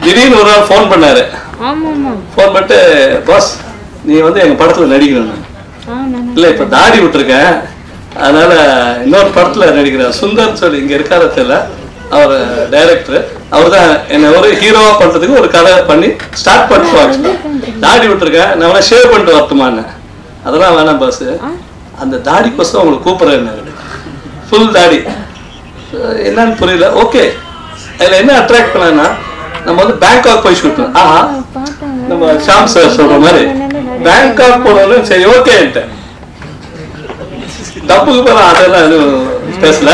திடீர்னு ஒரு நாள் ஃபோன் பண்ணாரு ஆமா ஆமா ஃபோன் பண்ணிட்டு பாஸ் நீ வந்து எங்க படத்துல நடிக்கணும் ஆ நான் இல்ல இப்ப தாடி விட்டுருக்கேன் அதனால இன்னொரு படத்துல நடிக்கிறேன் சுந்தர் சொல்லி இங்க இருக்காரு தெரியல அவர் டைரக்டர் அவர் தான் என்ன ஒரு ஹீரோவா பண்றதுக்கு ஒரு கதை பண்ணி ஸ்டார்ட் பண்ணுவாங்க தாடி விட்டுருக்கேன் நான் வேணா ஷேவ் பண்ணிட்டு வரட்டுமான்னு அதெல்லாம் வேணாம் பாஸ் அந்த தாடி கோசம் உங்களுக்கு கூப்பிடுறேன் ஃபுல் தாடி அஹ் என்னன்னு புரியல ஓகே அதுல என்ன அட்ராக்ட் பண்ணனா நம்ம வந்து பேங்காக் போய் ஷூட் ஆஹா பார்த்தேன் நம்ம ஷாம் சார் சொல்ற மாதிரி பேங்காக் போனோம்னு சரி ஓகேன்ட்டு டப்புக்கு போல அதெல்லாம் எதுவும் பேசல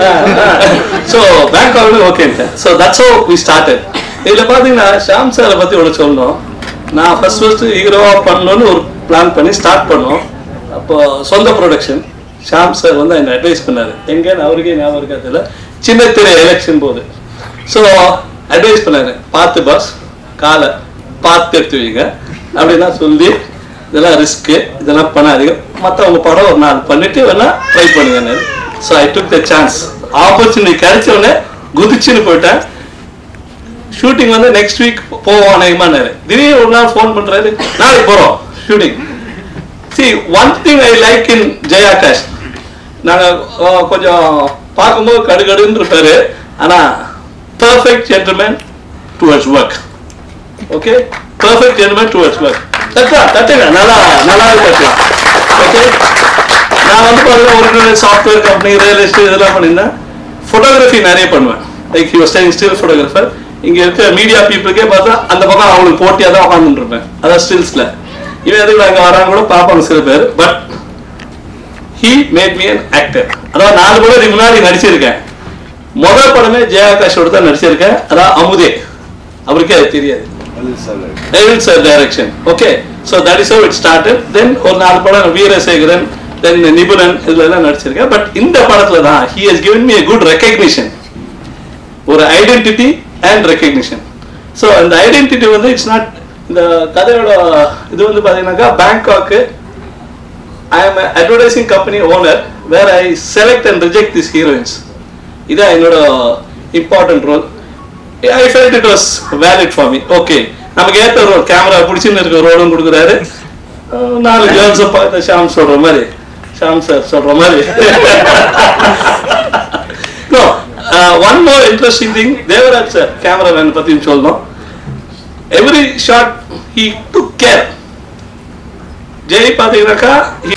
ஸோ பேங்காக் ஓகேன்ட்டு so that's how we started இதுல பாத்தீங்கன்னா ஷாம் சாரை பத்தி ஒன்று சொல்லணும் நான் ஃபர்ஸ்ட் ஃபர்ஸ்ட் ஹீரோவா பண்ணணும்னு ஒரு பிளான் பண்ணி ஸ்டார்ட் பண்ணோம் அப்போ சொந்த ப்ரொடக்ஷன் ஷாம் சார் வந்து என்ன அட்வைஸ் பண்ணாரு எங்கன்னு அவருக்கே ஞாபகம் இருக்காதுல்ல சின்ன திரை எலெக்ஷன் போது ஸோ அட்வைஸ் பண்ணாரு பார்த்து பாஸ் காலை பார்த்து எடுத்து வைங்க அப்படின்னா சொல்லி இதெல்லாம் ரிஸ்க்கு இதெல்லாம் பண்ணாதீங்க மற்றவங்க படம் ஒரு நாள் பண்ணிட்டு வேணா ட்ரை பண்ணுங்க so I took the chance opportunity கிடைச்ச உடனே குதிச்சுன்னு போயிட்டேன் ஷூட்டிங் வந்து நெக்ஸ்ட் வீக் போவோம் அநேகமானாரு திடீர்னு ஒரு நாள் ஃபோன் பண்றாரு நாளைக்கு போறோம் shooting see one thing I like in Jayakash நாங்க அஹ், கொஞ்சம் பார்க்கும்போது கடுகடுன்னு இருப்பாரு ஆனா perfect gentleman towards work okay perfect gentleman towards work தட்டா தட்டுங்க நல்லா நல்லா தட்டுங்க ஓகே நான் வந்து பாருங்க ஒரு சாஃப்ட்வேர் கம்பெனி ரியல் எஸ்டேட் இதெல்லாம் பண்ணியிருந்தேன் ஃபோட்டோகிராஃபி நிறைய பண்ணுவேன் like you staying still photographer இங்க இருக்க மீடியா பீப்புளுக்கே பார்த்தா அந்த பக்கம் அவங்களுக்கு போட்டியா தான் உட்காந்துட்டு இருப்பேன் அதான் ஸ்டில்ஸ்ல இவன் எதுக்கு அங்க வராங்க கூட பார்ப்பாங்க சில பேர் but he made me an actor அதாவது நாலு படம் இதுக்கு முன்னாடி நடிச்சிருக்கேன் முதல் படமே ஜெயாகாஷோட தான் நடிச்சிருக்கேன் அதான் அமுதே அவருக்கே அது தெரியாது David sir direction. Okay. So that is how it started. Then ஒரு நாலு படம் வீரசேகரன் தென் நிபுணன் இதுல எல்லாம் நடிச்சிருக்கேன் பட் இந்த படத்துல தான் he has given me a good recognition ஒரு ஐடென்டிட்டி அண்ட் ரெக்கக்னிஷன் ஸோ அந்த ஐடென்டிட்டி வந்து இட்ஸ் நாட் இந்த கதையோட இது வந்து பார்த்தீங்கன்னாக்கா பேங்காக்கு I am advertising company owner where I select and reject this heroines இதான் என்னோட important role I felt it was valid for me okay நமக்கு ஏற்ற ரோல் கேமரா பிடிச்சின்னு இருக்க ரோலும் கொடுக்குறாரு அஹ் நாலு கேர்ள்ஸை பார்த்து ஷாம் சொல்ற மாதிரி ஷாம் சார் சொல்ற மாதிரி no one more interesting thing Devaraj sir cameraman பத்தி சொல்லணும் every shot he took care Jai பார்த்தீங்கன்னாக்கா he